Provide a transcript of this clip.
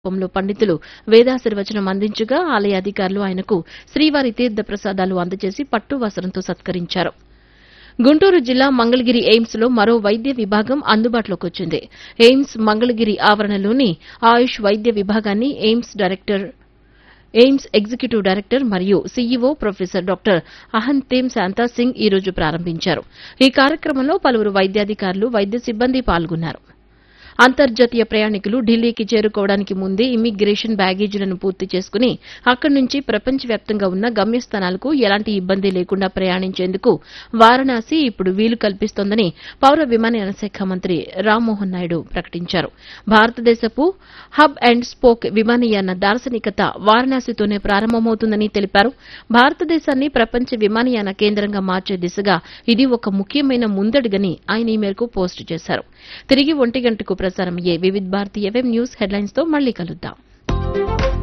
రూపంలో పండితులు వేదాశీర్వచనం అందించగా ఆలయ అధికారులు ఆయనకు శ్రీవారి తీర్థ ప్రసాదాలు అందజేసి పట్టు వస్త్రంతో సత్కరించారు గుంటూరు జిల్లా మంగళగిరి ఎయిమ్స్ లో మరో వైద్య విభాగం అందుబాటులోకి వచ్చింది ఎయిమ్స్ మంగళగిరి ఆవరణలోని ఆయుష్ వైద్య విభాగాన్ని AIIMS director AIIMS executive director మరియు CEO professor doctor Ahanthem Santa Singh ఈ రోజు ప్రారంభించారు ఈ కార్యక్రమంలో పలువురు వైద్యాధికారులు వైద్య సిబ్బంది పాల్గొన్నారు అంతర్జాతీయ ప్రయాణికులు ఢిల్లీకి చేరుకోవడానికి ముందే ఇమ్మిగ్రేషన్ బ్యాగేజీలను పూర్తి చేసుకుని అక్కడి నుంచి ప్రపంచవ్యాప్తంగా ఉన్న గమ్యస్థానాలకు ఎలాంటి ఇబ్బంది లేకుండా ప్రయాణించేందుకు వారణాసి ఇప్పుడు వీలు కల్పిస్తోందని పౌర విమానయాన శాఖ మంత్రి రామ్మోహన్ నాయుడు ప్రకటించారు భారతదేశపు హబ్ అండ్ స్పోక్ విమానయాన దార్శనికత వారణాసితోనే ప్రారంభమవుతుందని తెలిపారు భారతదేశాన్ని ప్రపంచ విమానయాన కేంద్రంగా మార్చే దిశగా ఇది ఒక ముఖ్యమైన ముందడుగని ఆయన ఈ మేరకు పోస్టు చేశారు తిరిగి ఒంటి గంటకు ప్రసారమయ్యే Vividh Bharati FM news headlines తో మళ్లీ కలుద్దాం